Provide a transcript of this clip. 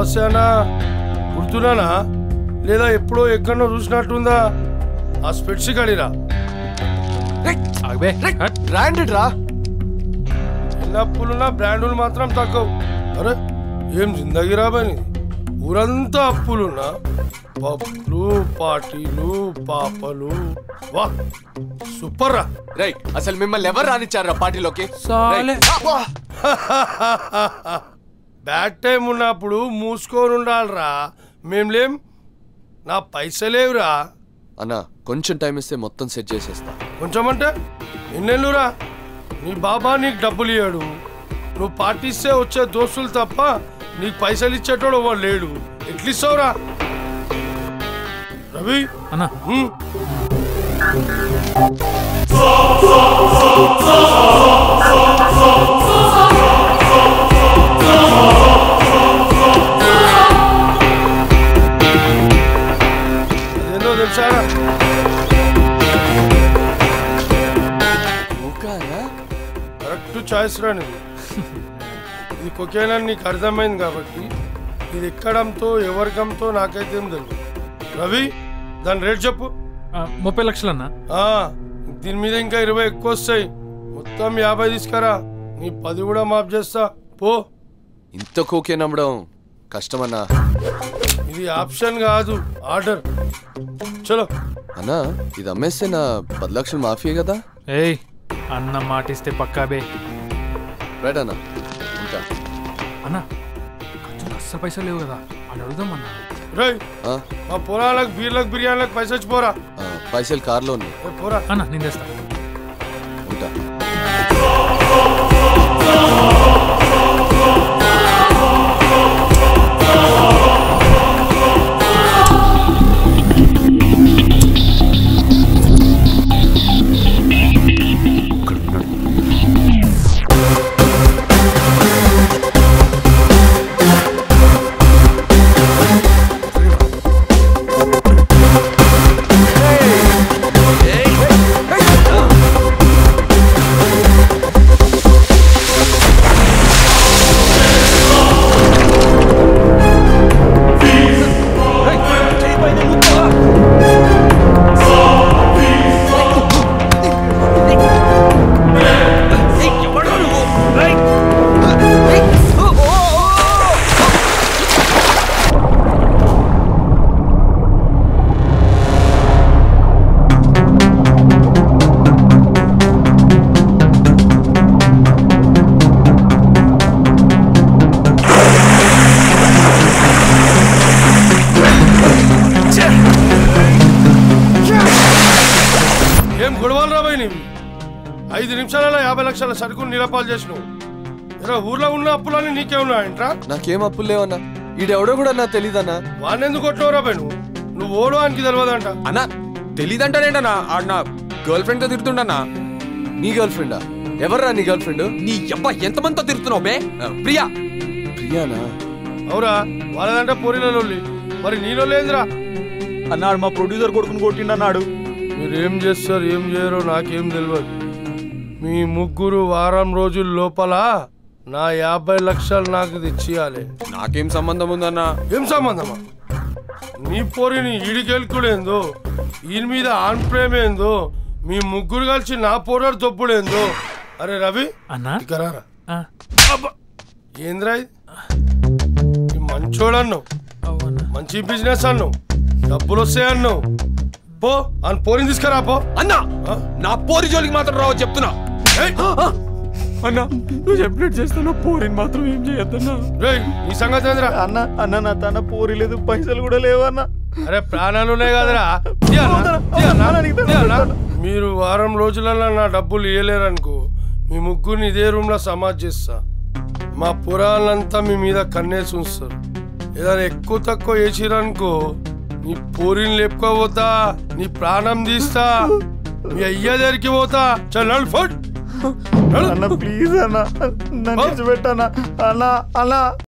నమస్తే గుర్తున్నానా లేదా ఎప్పుడో ఎక్కడో చూసినట్టుందా ఆ స్పెట్స్ కడిరా ఆగబే బ్రాండెడ్ రా ఎన్ని అప్పులున్నా బ్రాండులు మాత్రం తక్కువ అరే ఏం జిందగీ రాబని ఊరంతా అప్పులున్నా పప్పులు పార్టీలు పాపలు వా సూపర్ రా రైట్ అసలు మిమ్మల్ని ఎవరు రానిచ్చారా పార్టీలోకి సాలే. రేయ్, అబ్బా! బ్యాడ్ టైం ఉన్నప్పుడు మూసుకొని ఉండాలిరా మేం లేం నా పైసలేవురా అన్న కొంచెం టైం ఇస్తే మొత్తం సెట్ చేసేస్తా కొంచెం అంటే ఎన్నెళ్ళురా నీ బాబా నీకు డబ్బులు ఇయ్యాడు నువ్వు పార్టీస్తే వచ్చే దోస్తులు తప్ప నీకు పైసలు ఇచ్చేటోడు వాడు లేడు ఎట్లిస్తావురా రవి అన్న హ్మ్. అదేందో తెలుసారా ఊకారా కరెక్ట్ చాయిస్ రాని ఇది కొకేనా నీకు అర్థమైంది కాబట్టి ఇది ఎక్కడంతో ఎవరికంతో నాకైతే ఏం తెలియదు రవి దాని రేట్ చెప్పు ఆ, ముప్పై లక్షలు అన్న ఆ, దీని మీద ఇంకా ఇరవై ఎక్కువ వస్తాయి మొత్తం యాభై తీసుకురా నీ పది కూడా మాఫ్ చేస్తా పో ఇంత కోకే నమ్మడం కష్టమన్నా ఇది ఆప్షన్ కాదు ఆర్డర్ చలో అన్నా ఇది అమ్మేస్తే నా పది లక్షలు మాఫీ కదా ఏయ్ అన్న మాటిస్తే పక్కాబే రైట్ అన్న ఉంటా అన్న ఖర్చులు అస్సలు పైసలు లేవు కదా వాళ్ళు అడుగుదాం అన్న రై ఆ, మా పొలాలకు బీర్లకు బిర్యానీలకు పైసలు వచ్చి పోరా ఆ, పైసలు కార్లో ఉన్నాయి ఏ, పోరా అన్న నేను తెస్తా ఉంటా ఏం గొడవలు రాబాయి నీవి ఐదు నిమిషాలలో యాభై లక్షల సరుకులు నిలపాలు చేసినావు ఎరా ఊర్లో ఉన్న అప్పులన్నీ నీకే ఉన్నాయంట్రా నాకేం అప్పులు లేవన్నా ఈడెవడో కూడా నాకు తెలీదన్నా వాడినెందుకు కొట్టినావు రాబాయి నువ్వు నువ్వు ఓడు ఆయనకి తెలియదంట అన్నా తెలీదంటానేంటన్నా ఆడ నా గర్ల్ ఫ్రెండ్ తో తిరుగుతుండన్నా నీ గర్ల్ ఫ్రెండా ఎవర్రా నీ గర్ల్ ఫ్రెండ్ నీ అబ్బా ఎంతమందితో తిరుగుతున్నావు బే ప్రియా ప్రియానా అవురా వాళ్ళదంటే పొరిలలో మరి నీలో లేదురా అన్నాడు మా ప్రొడ్యూసర్ కొడుకుని కొట్టిండన్నాడు మీరు ఏం చేస్తారు ఏం చేయరో నాకేం తెలియదు మీ ముగ్గురు వారం రోజుల లోపల నా యాభై లక్షలు నాకు తెచ్చియాలి నాకేం సంబంధం ఉందన్నా ఏం సంబంధమా నీ పోరిని ఈడికెళ్ళుకుడేందో ఈయన మీద ఆన్ ప్రేమ ఏందో మీ ముగ్గురు కలిసి నా పోరాడు తొప్పుడేందో అరే రవి అన్నా ఇక రారా ఆ, అబ్బా! ఏంద్రా ఇది ఈ మంచోడన్నావు అవ్వు అన్న. మంచి బిజినెస్ అన్నావు డబ్బులు వస్తాయన్నావు పో అని పోరిని తీసుకురా పో అన్నా ఆ? నా పోరి జోలికి మాత్రం రావు చెప్తున్నా ఏయ్! అన్నా నువ్వు చెప్పినట్టు చేస్తున్నా పోరిని మాత్రం ఏం చేయొద్దన్నా రేయ్, నీ సంగతి ఏందిరా అన్న అన్న నా తన పోరి లేదు పైసలు కూడా లేవన్న అరే ప్రాణాలు ఉన్నాయి కదరా తీయన్నా, తీయన్నా, తీయన్నా. మీరు వారం రోజులలో నా డబ్బులు ఇవ్వలేరనుకో మీ ముగ్గురిని ఇదే రూమ్ లో సమాజ్ చేస్తా మా పురాలంతా మీ మీద కన్నేసి ఉంచుతారు ఏదైనా ఎక్కువ తక్కువ వేసిరనుకో నీ పూరిని లేపుకోపోతా నీ ప్రాణం తీస్తా మీ అయ్య దగ్గరికి పోతా చల్ ఫుడ్ అన్న ప్లీజ్ అన్న నన్ను విడిచిపెట్టన్న అన్న అన్న